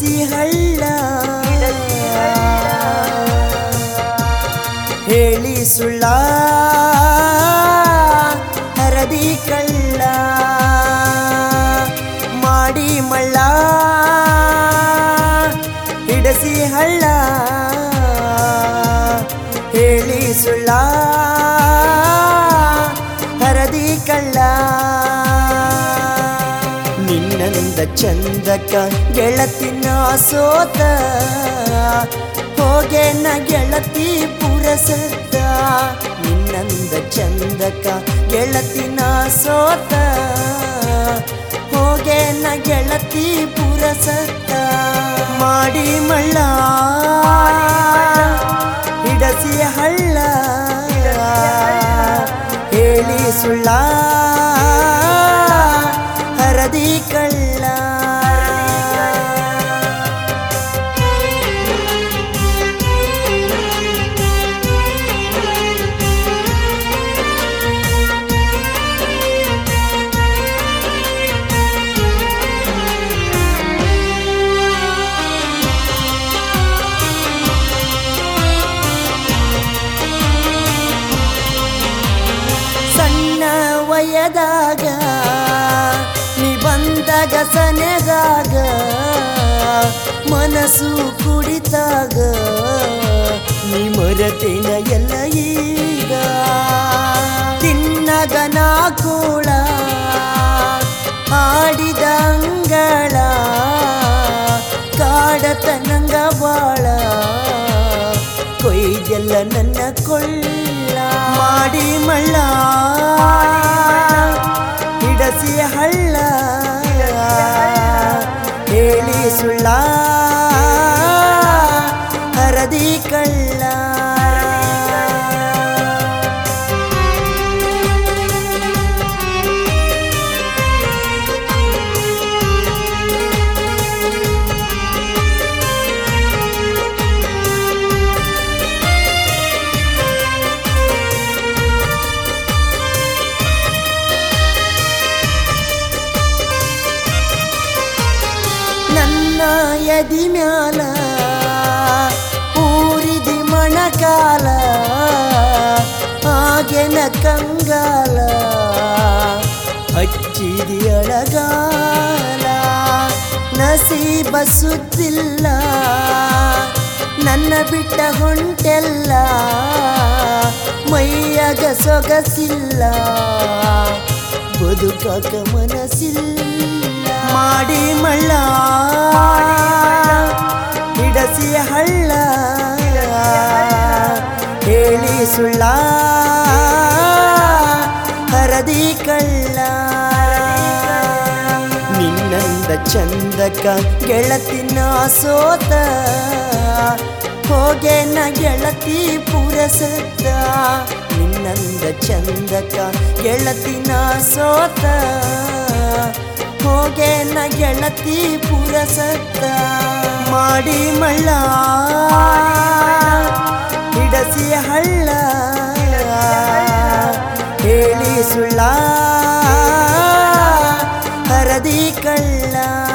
ಹಿಡಸಿ ಹಳ್ಳ ಹೇಳಿ ಸುಳ್ಳ ಹರದಿ ಕಳ್ಳ ಮಾಡಿ ಮಳ್ಳ ಹಿಡಸಿ ಹಳ್ಳ ಹೇಳಿ ಸುಳ್ಳ ಹರದಿ ಕಳ್ಳ ನಿನ್ನಂದ ಚಂದಕ ಗೆಳತಿನ ಸೋತ ಹೋಗೆನ ಗೆಳತಿ ಪುರಸತ್ತ ನಿನ್ನಂದ ಚಂದಕ ಗೆಳತಿನ ಸೋತ ಹೋಗೆನ ಗೆಳತಿ ಪುರಸತ್ತ ಮಾಡಿ ಮಳ್ಳ ಹಿಡಸಿ ಹಳ್ಳ ಹೇಳಿ ಸುಳ್ಳ ಹರದಿ ಕಳ್ಳ ಸಣ್ಣ ವಯದಾಗ ನೀ ಬಂದಾಗ ಸನೆದಾಗ ಮನಸ್ಸು ಕುಡಿತಾಗ ನೀ ಮರತೇನ ಎಲ್ಲ ಈಗ ತಿನ್ನಗನ ಕೂಳ ಆಡಿದ ಅಂಗಳ ಕಾಡತನಂಗ ಬಾಳ ಕೊಯ್ದೆಲ್ಲ ನನ್ನ ಕೊಳ್ಳ ಮಾಡಿ ಮಳ್ಳ ಹಿಡಸಿ ಹಳ್ಳ ಹೇಳಿ ಸುಳ್ಳ ಹರದಿ ಕಳ್ಳ ನನ್ನ ಎದಿ ಮ್ಯಾಲ ಊರಿದಿ ಮಣಕಾಲ ಹಾಗೆನ ಕಂಗಾಲ ಹಚ್ಚಿದಿ ಅಳಗಾಲ ನಸೀಬ ಸುದ್ದಿಲ್ಲ ನನ್ನ ಬಿಟ್ಟ ಹೊಂಟೆಲ್ಲ ಮೈಯಾಗ ಸೊಗಸಿಲ್ಲ ಬದುಕಾಕ ಮನಸ್ಸಿಲ್ಲ ಮಾಡಿ ಮಳ್ಳ ಹಿಡಸಿ ಹಳ್ಳ ಹೇಳಿ ಸುಳ್ಳ ಹರದಿ ಕಳ್ಳ ನಿನ್ನಂದ ಚಂದಕ ಗೆಳತಿನ ಸೋತ ಹೋಗೆನ ಗೆಳತಿ ಪುರಸತ್ತ ನಿನ್ನಂದ ಚಂದಕ ಗೆಳತಿನ ಸೋತ ಹೋಗೆನ ಗೆಳತಿ ಪುರಸತ್ತ ಮಾಡಿ ಮಳ್ಳ ಹಿಡಸಿ ಹಳ್ಳ ಹೇಳಿ ಸುಳ್ಳ ಹರದಿ ಕಳ್ಳ